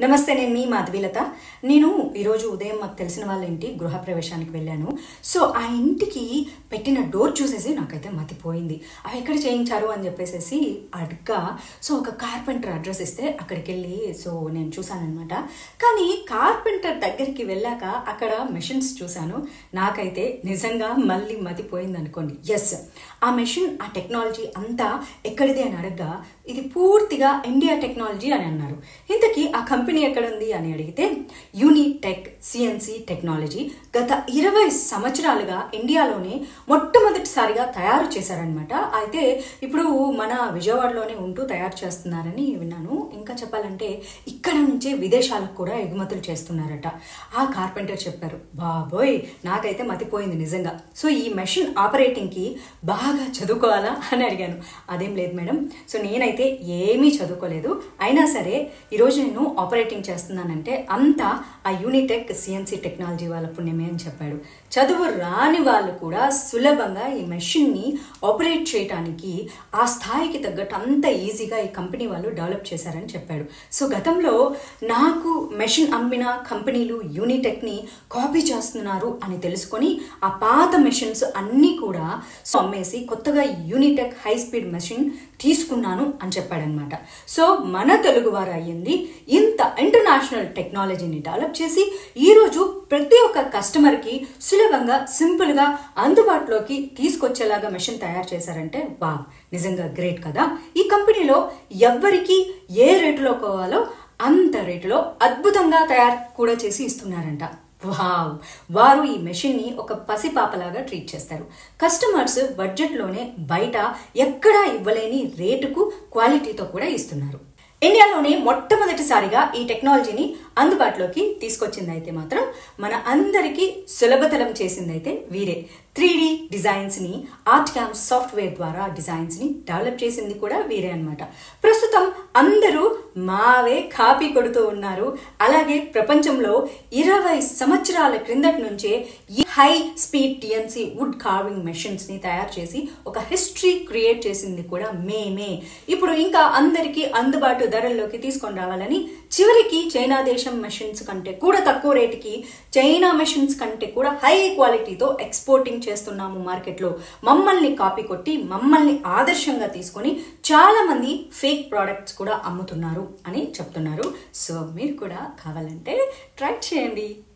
నమస్తే నేను మీ మాధవీలత నేను ఈరోజు ఉదయం మాకు తెలిసిన వాళ్ళ ఇంటి గృహప్రవేశానికి వెళ్ళాను సో ఆ ఇంటికి పెట్టిన డోర్ చూసేసి నాకైతే మతిపోయింది అవి ఎక్కడ చేయించారు అని చెప్పేసి అడగ్గా సో ఒక కార్పెంటర్ అడ్రస్ ఇస్తే అక్కడికి వెళ్ళి సో నేను చూశానమాట కానీ కార్పెంటర్ దగ్గరికి వెళ్ళాక అక్కడ మెషిన్స్ చూశాను నాకైతే నిజంగా మళ్ళీ మతిపోయింది అనుకోండి ఎస్ ఆ మెషిన్ ఆ టెక్నాలజీ అంతా ఎక్కడిది అని అడగ్గా ఇది పూర్తిగా ఇండియా టెక్నాలజీ అని అన్నారు ఇంతకీ ఆ కంపెనీ ఎక్కడుంది అని అడిగితే యూనిటెక్ సిఎన్సి టెక్నాలజీ గత ఇరవై సంవత్సరాలుగా ఇండియాలోనే మొట్టమొదటిసారిగా తయారు చేశారనమాట అయితే ఇప్పుడు మన విజయవాడలోనే ఉంటూ తయారు చేస్తున్నారని విన్నాను ఇంకా చెప్పాలంటే ఇక్కడ నుంచే విదేశాలకు కూడా ఎగుమతులు చేస్తున్నారట ఆ కార్పెంటర్ చెప్పారు బాబోయ్ నాకైతే మతిపోయింది నిజంగా సో ఈ మెషిన్ ఆపరేటింగ్కి బాగా చదువుకోవాలా అని అడిగాను అదేం లేదు మేడం సో నేనైతే ఏమీ చదువుకోలేదు అయినా సరే ఈరోజు నేను ఆపరేటింగ్ చేస్తున్నానంటే అంతా ఆ యూనిటెక్ సిఎన్సి టెక్నాలజీ వాళ్ళ పుణ్యమే అని చెప్పాడు చదువు రాని వాళ్ళు కూడా సులభంగా ఈ మెషిన్ని ఆపరేట్ చేయడానికి ఆ స్థాయికి తగ్గట్టు అంత ఈజీగా ఈ కంపెనీ వాళ్ళు డెవలప్ చేశారని చెప్పాడు సో గతంలో నాకు మెషిన్ అమ్మిన కంపెనీలు యూనిటెక్ని కాపీ చేస్తున్నారు అని తెలుసుకొని ఆ పాత మెషిన్స్ అన్నీ కూడా సో అమ్మేసి కొత్తగా యూనిటెక్ హై స్పీడ్ మెషిన్ తీసుకున్నాను అని చెప్పాడనమాట సో మన తెలుగు వారు అయ్యింది ఇంత ఇంటర్నేషనల్ టెక్నాలజీని డెవలప్ చేసి ఈరోజు ప్రతి ఒక్క కస్టమర్కి సులభంగా సింపుల్గా అందుబాటులోకి తీసుకొచ్చేలాగా మెషిన్ తయారు చేశారంటే వా నిజంగా గ్రేట్ కదా ఈ కంపెనీలో ఎవ్వరికి ఏ రేటులో కావాలో అంత రేటులో అద్భుతంగా తయారు కూడా చేసి ఇస్తున్నారంట వావ్ వారు ఈ మెషిన్ని ఒక పసిపాపలాగా ట్రీట్ చేస్తారు కస్టమర్స్ బడ్జెట్లోనే బయట ఎక్కడా ఇవ్వలేని రేటుకు క్వాలిటీతో కూడా ఇస్తున్నారు ఇండియాలోనే మొట్టమొదటిసారిగా ఈ టెక్నాలజీని అందుబాటులోకి తీసుకొచ్చింది అయితే మాత్రం మన అందరికీ సులభతరం చేసిందైతే వీరే త్రీ డి డిజైన్స్ని ఆర్ట్ క్యామ్ సాఫ్ట్వేర్ ద్వారా డిజైన్స్ని డెవలప్ చేసింది కూడా వీరే అనమాట ప్రస్తుతం అందరూ మావే కాపీ కొడుతూ ఉన్నారు అలాగే ప్రపంచంలో ఇరవై సంవత్సరాల క్రిందటి నుంచే ఈ high speed CNC wood carving మెషిన్స్ని తయారు చేసి ఒక హిస్టరీ క్రియేట్ చేసింది కూడా మేమే ఇప్పుడు ఇంకా అందరికీ అందుబాటు ధరల్లోకి తీసుకొని రావాలని చివరికి చైనా దేశం మెషిన్స్ కంటే కూడా తక్కువ రేటుకి చైనా మెషిన్స్ కంటే కూడా హై క్వాలిటీతో ఎక్స్పోర్టింగ్ చేస్తున్నాము మార్కెట్లో మమ్మల్ని కాపీ కొట్టి మమ్మల్ని ఆదర్శంగా తీసుకొని చాలా మంది ఫేక్ ప్రోడక్ట్స్ కూడా అమ్ముతున్నారు అని చెప్తున్నారు సో మీరు కూడా కావాలంటే ట్రై చేయండి